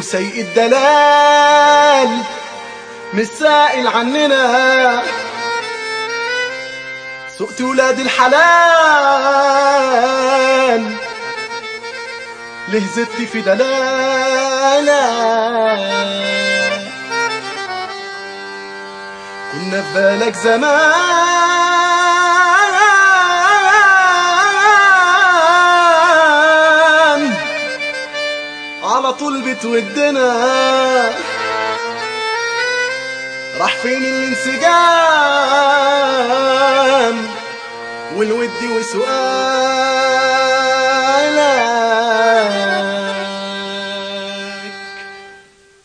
وسيء الدلال مش سائل عننا سقت ولاد الحلال ليه زدت في دلالة كنا في بالك زمان على طول بتودنا راح فين الانسجام والود وسؤالك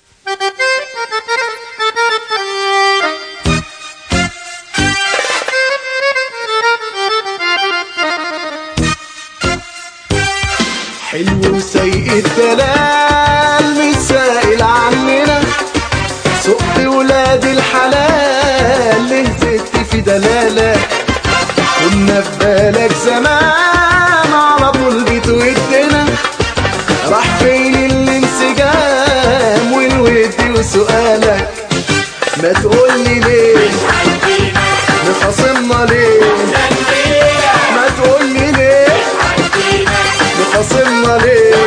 حلو وسيء الدلال مش سائل عننا سقت ولاد الحلال ليه زدت في دلالة كنا في بالك زمان على طول بتودنا راح فين الانسجام والود وسؤالك ما تقولي ليه مخاصمنا ليه ما تقولي ليه مخاصمنا ليه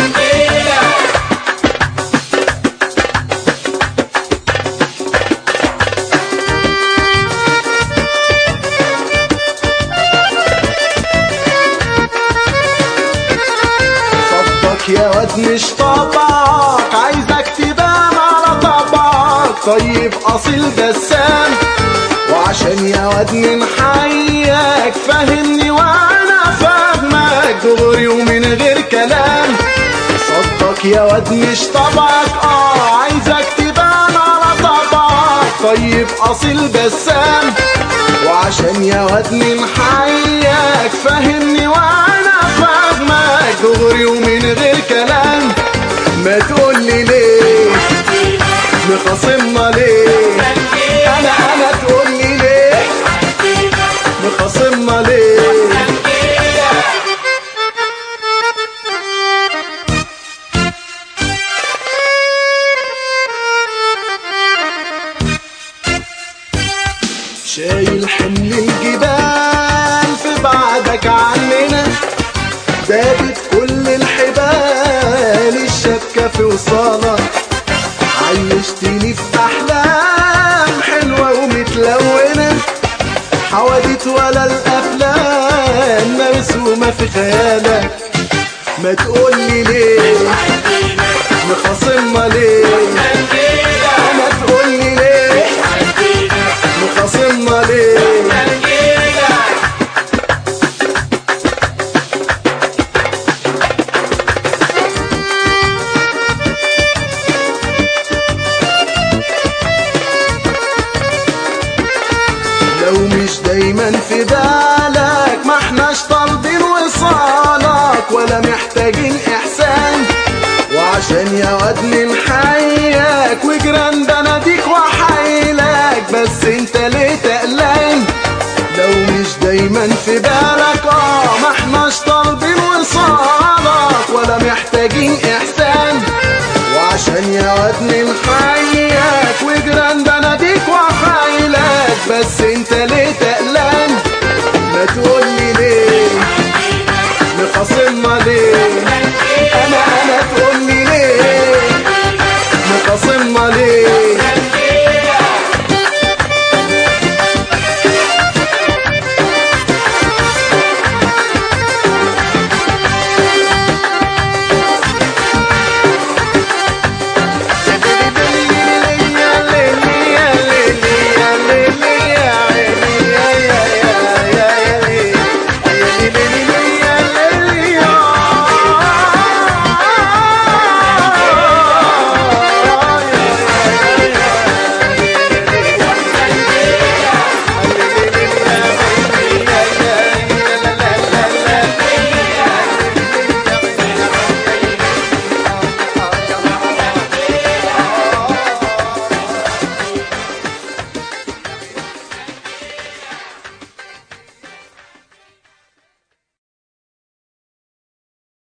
صدق يا واد مش طبعك عايزك تبان على طبعك طيب اصيل بسام وعشان يا واد من حياك فهمني وانا فاهمك دغري ومن غير كلام صدق يا واد مش طبعك اه عايزك تبان على طبعك طيب اصيل بسام وعشان يا واد من حياك فهمني وانا فاهمك دغري ومن غير كلام ما تقولي ليه مخاصمنا ليه انا انا تقولي ليه مخاصمنا ليه شايل حمل الجبال في بعدك عننا دابت كل الحبال الشبكة في وصالك عيشتني في أحلام حلوة ومتلونة حواديت ولا الأفلام مرسومة في خيالك ما تقولي ليه مخاصمنا ليه ما تقولي ليه مخاصمنا ليه لو مش دايما في بالك ما احناش طالبين وصالك ولا محتاجين احسان وعشان يا واد من حياك وجيران بناديك وحايلك بس انت ليه تقلان لو مش دايما في بالك اه ما احناش طالبين وصالك ولا محتاجين احسان وعشان يا واد من حياك وجيران بناديك وحايلك بس انت ليه تقلان